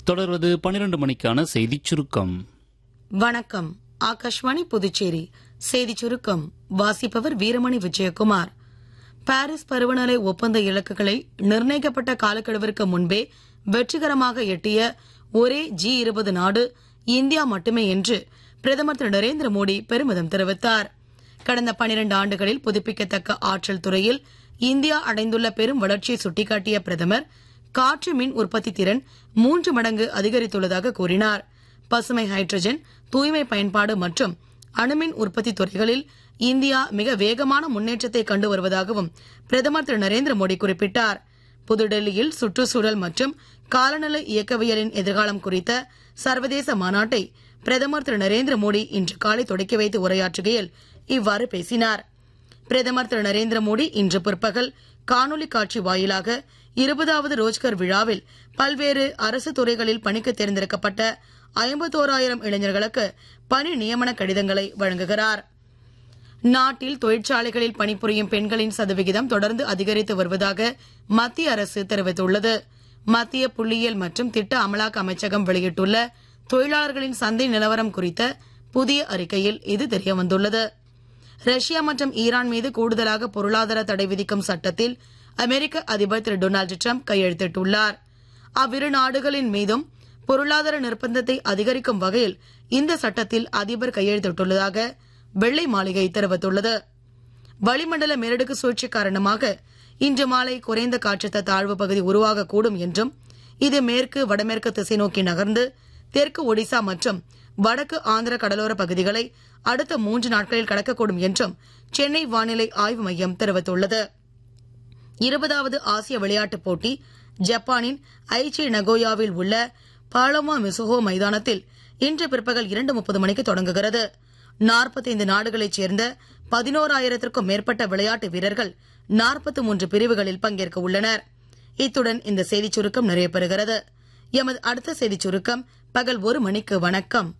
தொடர்வது பனிரெண்டு மணிக்கான செய்திச் சுருக்கம் வணக்கம் ஆகாஷ்வாணி புதுச்சேரி செய்தி சுருக்கம் வாசிப்பவர் வீரமணி விஜயகுமார் பாரிஸ் பருவநிலை ஒப்பந்த இலக்குகளை நிர்ணயிக்கப்பட்ட காலக்கெடுவிற்கு முன்பே வெற்றிகரமாக எட்டிய ஒரே ஜி இருபது நாடு இந்தியா மட்டுமே என்று பிரதமர் திரு நரேந்திர மோடி பெருமிதம் தெரிவித்தார் கடந்த பனிரண்டு ஆண்டுகளில் புதுப்பிக்கத்தக்க ஆற்றல் துறையில் இந்தியா அடைந்துள்ள பெரும் வளர்ச்சியை சுட்டிக்காட்டிய பிரதமர் காற்று மின் உற்பத்தி திறன் மூன்று மடங்கு அதிகரித்துள்ளதாக கூறினார் பசுமை ஹைட்ரஜன் தூய்மை பயன்பாடு மற்றும் அணுமின் உற்பத்தி துறைகளில் இந்தியா மிக வேகமான முன்னேற்றத்தை கண்டு வருவதாகவும் பிரதமர் திரு நரேந்திர மோடி குறிப்பிட்டார் புதுடெல்லியில் சுற்றுச்சூழல் மற்றும் காலநிலை இயக்கவியலின் எதிர்காலம் குறித்த சர்வதேச மாநாட்டை பிரதமர் திரு நரேந்திர மோடி இன்று காலை தொடக்கி வைத்து உரையாற்றுகையில் இவ்வாறு பேசினார் பிரதமர் திரு நரேந்திர மோடி இன்று பிற்பகல் காணொலி காட்சி வாயிலாக இருபதாவது ரோஜ்கர் விழாவில் பல்வேறு அரசு துறைகளில் பணிக்கு தேர்ந்தெடுக்கப்பட்ட ஐம்பத்தோராயிரம் இளைஞர்களுக்கு பணி நியமன கடிதங்களை வழங்குகிறார் நாட்டில் தொழிற்சாலைகளில் பணிபுரியும் பெண்களின் சதவிகிதம் தொடர்ந்து அதிகரித்து வருவதாக மத்திய அரசு தெரிவித்துள்ளது மத்திய புள்ளியியல் மற்றும் திட்ட அமலாக்க அமைச்சகம் வெளியிட்டுள்ள தொழிலாளர்களின் சந்தை நிலவரம் குறித்த புதிய அறிக்கையில் இது தெரியவந்துள்ளது ரஷ்யா மற்றும் ஈரான் மீது கூடுதலாக பொருளாதார தடை விதிக்கும் சட்டத்தில் அமெரிக்க அதிபர் திரு டொனால்டு டிரம்ப் கையெழுத்திட்டுள்ளார் அவ்விரு நாடுகளின் மீதும் பொருளாதார நிர்பந்தத்தை அதிகரிக்கும் வகையில் இந்த சட்டத்தில் அதிபர் கையெழுத்திட்டுள்ளதாக வெள்ளை மாளிகை தெரிவித்துள்ளது வளிமண்டல மேலடுக்கு சுழற்சி காரணமாக இன்று மாலை குறைந்த காற்றழுத்த தாழ்வு பகுதி உருவாகக்கூடும் என்றும் இது மேற்கு வடமேற்கு திசை நோக்கி நகர்ந்து தெற்கு ஒடிசா மற்றும் வடக்கு ஆந்திர கடலோர பகுதிகளை அடுத்த மூன்று நாட்களில் கடக்கக்கூடும் என்றும் சென்னை வானிலை ஆய்வு மையம் தெரிவித்துள்ளது இருபதாவது ஆசிய விளையாட்டுப் போட்டி ஜப்பானின் ஐச்சி நகோயாவில் உள்ள பாலமா மிசுஹோ மைதானத்தில் இன்று பிற்பகல் இரண்டு முப்பது மணிக்கு தொடங்குகிறது நாற்பத்தைந்து நாடுகளைச் சேர்ந்த பதினோராயிரத்திற்கும் மேற்பட்ட விளையாட்டு வீரர்கள் நாற்பத்தி மூன்று பிரிவுகளில் பங்கேற்க உள்ளனர் இத்துடன் இந்த செய்திச் சுருக்கம் நிறைவு பெறுகிறது எமது அடுத்த செய்திச் சுருக்கம் பகல் ஒரு மணிக்கு வணக்கம்